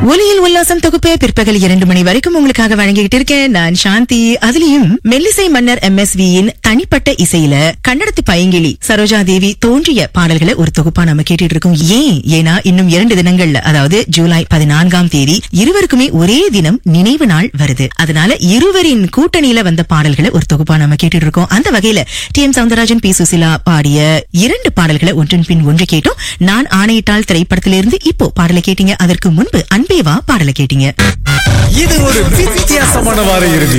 ஒலியில் உல்லாசம் தொகுப்பு பிற்பகல் இரண்டு மணி வரைக்கும் உங்களுக்காக வழங்கிட்டு இருக்கேன் நான் சாந்தி அதுலயும் மெல்லிசை மன்னர் எம்எஸ்வியின் தனிப்பட்ட இசையில கன்னடத்து பைங்கிளி சரோஜா தேவி தோன்றிய பாடல்களை ஒரு தொகுப்பா நம்ம கேட்டுட்டு இருக்கோம் ஏன் ஏன்னா இன்னும் இரண்டு தினங்கள்ல அதாவது ஜூலை பதினான்காம் தேதி இருவருக்குமே ஒரே தினம் நினைவு நாள் வருது அதனால இருவரின் கூட்டணியில வந்த பாடல்களை ஒரு தொகுப்பா நம்ம கேட்டுட்டு இருக்கோம் அந்த வகையில டி எம் சவுந்தரராஜன் பி சுசிலா பாடிய இரண்டு பாடல்களை ஒன்றின் பின் ஒன்று கேட்டோம் நான் ஆணையிட்டால் திரைப்படத்திலிருந்து இப்போ பாடலை கேட்டீங்க அதற்கு முன்பு அன்பேவா பாடலை கேட்டீங்க இது ஒரு வித்தியாசமான வார இறுதி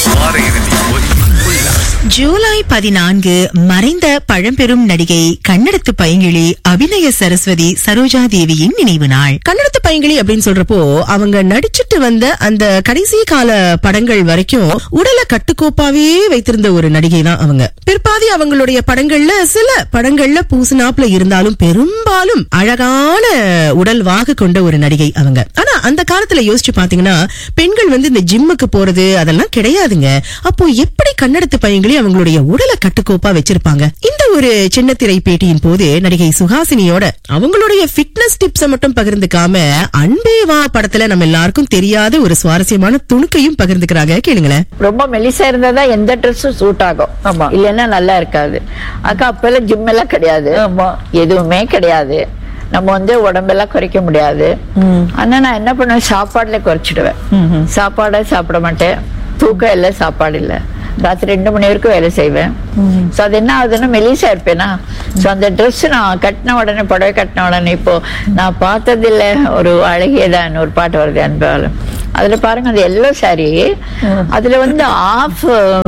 ஜூலை பதினான்கு மறைந்த பழம்பெரும் நடிகை கன்னடத்து பைங்கிளி அபிநய சரஸ்வதி சரோஜா தேவியின் நினைவு நாள் கன்னடத்து பைங்கிளி அப்படின்னு சொல்றப்போ அவங்க நடிச்சிட்டு வந்த அந்த கடைசி கால படங்கள் வரைக்கும் உடலை கட்டுக்கோப்பாவே வைத்திருந்த ஒரு நடிகை தான் அவங்க பிற்பாதி அவங்களுடைய படங்கள்ல சில படங்கள்ல பூசினாப்ல இருந்தாலும் பெரும்பாலும் அழகான உடல் வாகு கொண்ட ஒரு நடிகை அவங்க ஆனா அந்த காலத்துல யோசிச்சு பாத்தீங்கன்னா பெண்கள் வந்து இந்த ஜிம்முக்கு போறது அதெல்லாம் கிடையாதுங்க அப்போ எப்படி கன்னடத்து பையங்களே அவங்களுடைய உடலை கட்டுக்கோப்பா வச்சிருப்பாங்க இந்த ஒரு சின்ன திரை பேட்டியின் போது நடிகை சுஹாசினியோட அவங்களுடைய ஃபிட்னஸ் டிப்ஸ மட்டும் பகிர்ந்துக்காம அன்பேவா படத்துல நம்ம எல்லாருக்கும் தெரியாத ஒரு சுவாரஸ்யமான துணுக்கையும் பகிர்ந்துக்கிறாங்க கேளுங்களேன் ரொம்ப மெலிசா இருந்தா எந்த ட்ரெஸ்ஸும் சூட் ஆகும் ஆமா. இல்லைன்னா நல்லா இருக்காது அக்கா அப்பெல்லாம் ஜிம் எல்லாம் கிடையாது ஆமா. எதுவுமே கிடையாது நம்ம வந்து உடம்பெல்லாம் குறைக்க முடியாது ஆனா நான் என்ன பண்ணுவேன் சாப்பாடுல குறைச்சிடுவேன் சாப்பாடை சாப்பிட மாட்டேன் தூக்கம் இல்லை சாப்பாடு இல்லை ராத்திரி ரெண்டு மணி வரைக்கும் வேலை செய்வேன் ஸோ அது என்ன ஆகுதுன்னா மெலிசா இருப்பேனா ஸோ அந்த ட்ரெஸ் நான் கட்டின உடனே புடவை கட்டின உடனே இப்போ நான் பார்த்ததில்ல ஒரு அழகியதான் ஒரு பாட்டு வருது அன்பாலும் அதுல பாருங்க அது எல்லோ சாரி அதுல வந்து ஆஃப்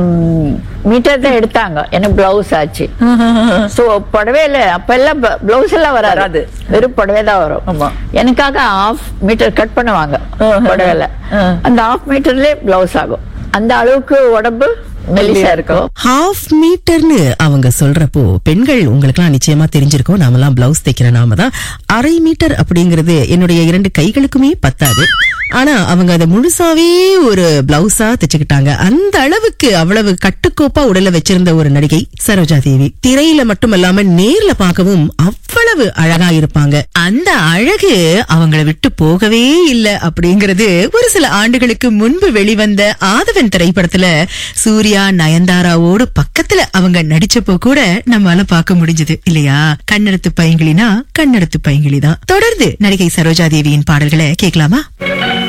மீட்டர் தான் எடுத்தாங்க எனக்கு பிளவுஸ் ஆச்சு சோ புடவே இல்ல அப்ப எல்லாம் பிளவுஸ் எல்லாம் வராது வராது. வெறும் புடவை தான் வரும் ஆமா. எனக்காக ஆஃப் மீட்டர் கட் பண்ணுவாங்க ஆஹ். புடவைல ஆஹ். அந்த ஆஃப் மீட்டர்லயே பிளவுஸ் ஆகும் அந்த அளவுக்கு உடம்பு மெலிசா இருக்கும் ஹாஃப் மீட்டர்னு அவங்க சொல்றப்போ பெண்கள் உங்களுக்குலாம் நிச்சயமா தெரிஞ்சிருக்கும் நாமெல்லாம் பிளவுஸ் தைக்கிற நாம தான் அரை மீட்டர் அப்படிங்கிறது என்னுடைய இரண்டு கைகளுக்குமே பத்தாது ஆனா அவங்க அதை முழுசாவே ஒரு பிளவுஸா தைச்சுக்கிட்டாங்க அந்த அளவுக்கு அவ்வளவு கட்டுக்கோப்பா உடல வச்சிருந்த ஒரு நடிகை சரோஜா தேவி திரையில மட்டுமல்லாம நேர்ல பார்க்கவும் அவ்வளவு அழகா இருப்பாங்க அந்த அழகு அவங்கள விட்டு போகவே இல்ல அப்படிங்கிறது ஒரு சில ஆண்டுகளுக்கு முன்பு வெளிவந்த ஆதவன் திரைப்படத்துல சூர்யா நயன்தாராவோடு பக்கத்துல அவங்க நடிச்சப்போ கூட நம்மால பார்க்க முடிஞ்சது இல்லையா கண்ணெடுத்து பையங்கிலினா கண்ணெடுத்து பையங்கிலி தான் தொடர்ந்து நடிகை சரோஜா தேவியின் பாடல்களை கேட்கலாமா